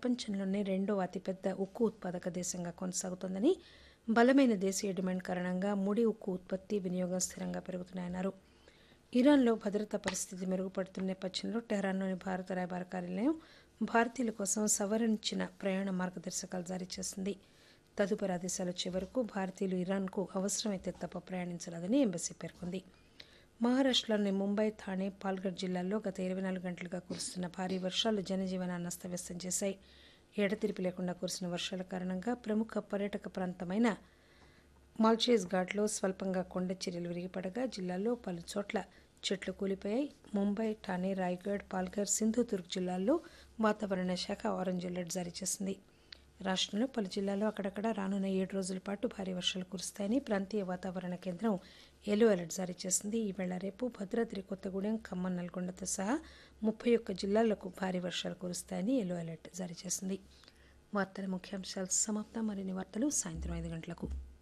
ప్రపంచంలోనే రెండో అతిపెద్ద ఉక్కు ఉత్పాదక దేశంగా కొనసాగుతోందని బలమైన దేశీయ డిమాండ్ కారణంగా ముడి ఉక్కు ఉత్పత్తి వినియోగం స్థిరంగా పెరుగుతున్నాయన్నారు ఇరాన్లో భద్రతా పరిస్థితి మెరుగుపడుతున్న నేపథ్యంలో టెహరాన్లోని భారత రాయబార కార్యాలయం భారతీయుల కోసం సవరించిన ప్రయాణ మార్గదర్శకాలు జారీ చేసింది తదుపరి ఆదేశాలు వచ్చే వరకు భారతీయులు ఇరాన్కు అవసరమైతే తప్ప ప్రయాణించరాదని ఎంబసీ పేర్కొంది మహారాష్టలోని ముంబై థానే పాల్గఢ్ జిల్లాల్లో గత ఇరవై నాలుగు గంటలుగా కురుస్తున్న భారీ వర్షాలు జనజీవనాన్ని అస్తవ్యస్తం చేశాయి ఎడతెరిపి లేకుండా కురిసిన వర్షాల కారణంగా ప్రముఖ పర్యాటక ప్రాంతమైన మాల్చేజ్ ఘాట్లో స్వల్పంగా కొండ చర్యలు విరిగిపడగా జిల్లాలో పలు చోట్ల చెట్లు కూలిపోయాయి ముంబై ఠానే రాయ్గఢ్ పాల్ఘర్ సింధుదుర్గ్ జిల్లాల్లో వాతావరణ శాఖ ఆరెంజ్ అలర్ట్ జారీ చేసింది రాష్ట్రంలో పలు జిల్లాల్లో అక్కడక్కడ రానున్న ఏడు రోజుల పాటు భారీ వర్షాలు కురుస్తాయని ప్రాంతీయ వాతావరణ కేంద్రం ఎల్లో అలర్ట్ జారీ చేసింది ఈవేళ రేపు భద్రాద్రి కొత్తగూడెం ఖమ్మం నల్గొండతో సహా ముప్పై ఒక్క జిల్లాలకు భారీ వర్షాలు కురుస్తాయని ఎల్లో అలర్ట్ జారీ చేసింది వార్తల ముఖ్యాంశాలు సమాప్తం మరిన్ని వార్తలు సాయంత్రం ఐదు గంటలకు